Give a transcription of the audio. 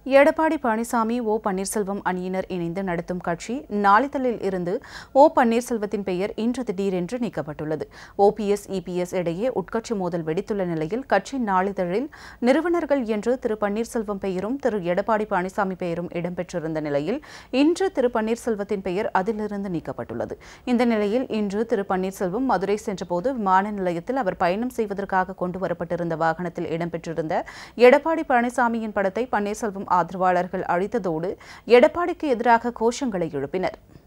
எடப்பாடி பழனிசாமி ஓ பன்னீர்செல்வம் அணியினர் இணைந்து நடத்தும் கட்சி நாளிதழில் இருந்து ஓ பன்னீர்செல்வத்தின் பெயர் இன்று திடீரென்று நீக்கப்பட்டுள்ளது ஓபிஎஸ் இபிஎஸ் இடையே உட்கட்சி மோதல் வெடித்துள்ள நிலையில் கட்சி நாளிதழில் நிறுவனர்கள் என்று திரு பன்னீர்செல்வம் பெயரும் திரு எடப்பாடி பழனிசாமி பெயரும் இடம்பெற்றிருந்த நிலையில் இன்று திரு பன்னீர்செல்வத்தின் பெயர் அதிலிருந்து நீக்கப்பட்டுள்ளது இந்த நிலையில் இன்று திரு பன்னீர்செல்வம் மதுரை சென்றபோது விமான நிலையத்தில் அவர் பயணம் செய்வதற்காக கொண்டு வரப்பட்டிருந்த வாகனத்தில் இடம்பெற்றிருந்த எடப்பாடி பழனிசாமியின் படத்தை பன்னீர்செல்வம் ஆதரவாளர்கள் அழித்ததோடு எடப்பாடிக்கு எதிராக கோஷங்களை எழுப்பினர்